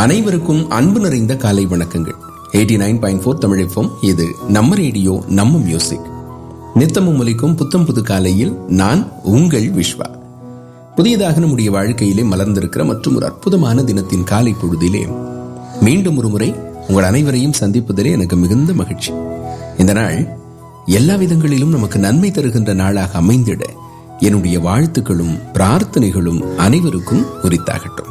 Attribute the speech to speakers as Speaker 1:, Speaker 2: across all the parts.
Speaker 1: அனைவருக்கும் அன்பு நிறைந்த காலை வணக்கங்கள் எயிட்டி நைன் பாயிண்ட் ஃபோர் தமிழிப்போம் இது நம்ம ரேடியோ நம்ம மியூசிக் நித்தமும் ஒலிக்கும் புத்தம் புது காலையில் நான் உங்கள் விஸ்வா புதியதாக நம்முடைய வாழ்க்கையிலே மலர்ந்திருக்கிற மற்றும் ஒரு அற்புதமான தினத்தின் காலை பொழுதிலே மீண்டும் ஒரு முறை உங்கள் அனைவரையும் சந்திப்பதிலே எனக்கு மிகுந்த மகிழ்ச்சி இந்த நாள் எல்லா விதங்களிலும் நமக்கு நன்மை தருகின்ற நாளாக அமைந்திட என்னுடைய வாழ்த்துக்களும் பிரார்த்தனைகளும் அனைவருக்கும் உரித்தாகட்டும்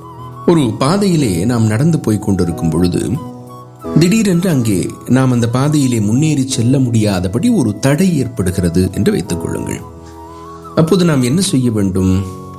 Speaker 1: ஒரு பாதையிலே நாம் நடந்து போய் கொண்டிருக்கும் பொழுது திடீரென்று அங்கே நாம் அந்த பாதையிலே முன்னேறி செல்ல முடியாதபடி ஒரு தடை ஏற்படுகிறது என்று வைத்துக் கொள்ளுங்கள் அப்போது நாம் என்ன செய்ய வேண்டும்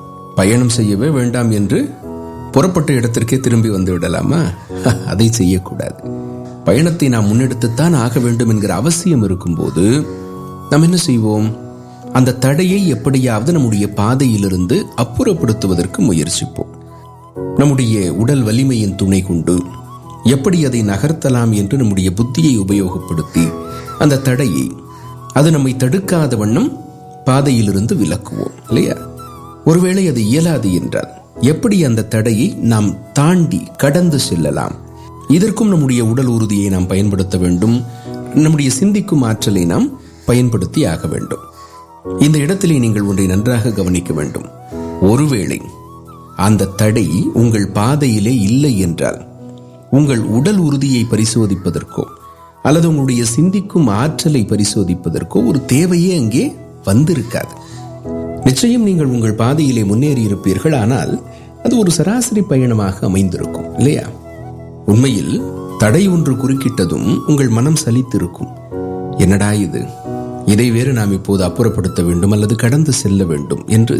Speaker 1: பயணம் செய்யவே வேண்டாம் என்று புறப்பட்ட இடத்திற்கே திரும்பி வந்து விடலாமா அதை செய்யக்கூடாது பயணத்தை நாம் முன்னெடுத்துத்தான் ஆக வேண்டும் என்கிற அவசியம் இருக்கும்போது நாம் என்ன செய்வோம் அந்த தடையை எப்படியாவது நம்முடைய பாதையிலிருந்து அப்புறப்படுத்துவதற்கு முயற்சிப்போம் நம்முடைய உடல் வலிமையின் துணை கொண்டு எப்படி அதை நகர்த்தலாம் என்று நம்முடைய புத்தியை உபயோகப்படுத்தி அந்த தடையை அது நம்மை தடுக்காத வண்ணம் பாதையிலிருந்து விலக்குவோம் இல்லையா ஒருவேளை அது இயலாது என்றால் எப்படி அந்த தடையை நாம் தாண்டி கடந்து செல்லலாம் இதற்கும் நம்முடைய உடல் உறுதியை நாம் பயன்படுத்த வேண்டும் நம்முடைய சிந்திக்கும் ஆற்றலை நாம் பயன்படுத்தி ஆக வேண்டும் இந்த இடத்திலே நீங்கள் ஒன்றை நன்றாக கவனிக்க வேண்டும் ஒருவேளை அந்த தடை உங்கள் பாதையிலே இல்லை என்றால் உங்கள் உடல் உறுதியை பரிசோதிப்பதற்கோ அல்லது உங்களுடைய சிந்திக்கும் ஆற்றலை பரிசோதிப்பதற்கோ ஒரு தேவையே அங்கே வந்திருக்காது நிச்சயம் நீங்கள் உங்கள் பாதையிலே முன்னேறி இருப்பீர்கள் ஆனால் அது ஒரு சராசரி பயணமாக அமைந்திருக்கும் இல்லையா உண்மையில் தடை ஒன்று குறுக்கிட்டதும் உங்கள் மனம் சலித்திருக்கும் என்னடா இது இதை வேறு நாம் இப்போது அப்புறப்படுத்த வேண்டும் அல்லது கடந்து செல்ல வேண்டும் என்று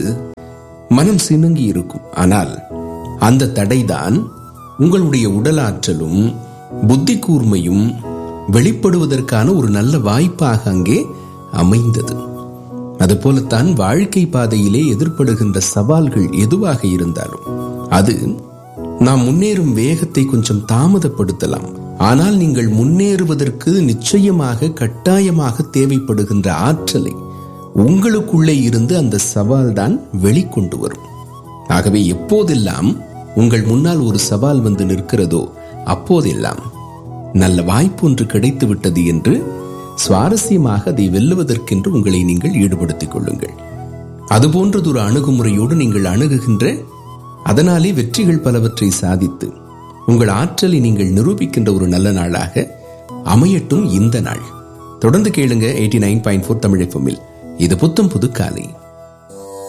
Speaker 1: மனம் சினுங்கி இருக்கும் ஆனால் அந்த தடைதான் உங்களுடைய உடல் ஆற்றலும் புத்தி கூர்மையும் வெளிப்படுவதற்கான ஒரு நல்ல வாய்ப்பாக அங்கே அமைந்தது அதுபோலத்தான் வாழ்க்கை பாதையிலே எதிர்ப்படுகின்ற சவால்கள் எதுவாக இருந்தாலும் அது நாம் முன்னேறும் வேகத்தை கொஞ்சம் தாமதப்படுத்தலாம் ஆனால் நீங்கள் முன்னேறுவதற்கு நிச்சயமாக கட்டாயமாக தேவைப்படுகின்ற ஆற்றலை உங்களுக்குள்ளே இருந்து அந்த சவால் தான் வெளிக்கொண்டு வரும் ஆகவே எப்போதெல்லாம் உங்கள் முன்னால் ஒரு சவால் வந்து நிற்கிறதோ அப்போதெல்லாம் நல்ல வாய்ப்பு ஒன்று கிடைத்து விட்டது என்று சுவாரஸ்யமாக அதை வெல்லுவதற்கென்று உங்களை நீங்கள் ஈடுபடுத்திக் கொள்ளுங்கள் அதுபோன்றதொரு அணுகுமுறையோடு நீங்கள் அணுகுகின்ற அதனாலே வெற்றிகள் பலவற்றை சாதித்து உங்கள் ஆற்றலை நீங்கள் நிரூபிக்கின்ற ஒரு நல்ல நாளாக அமையட்டும் இந்த நாள் தொடர்ந்து கேளுங்க eighty nine point four Tamil இது புத்தம் புது காலை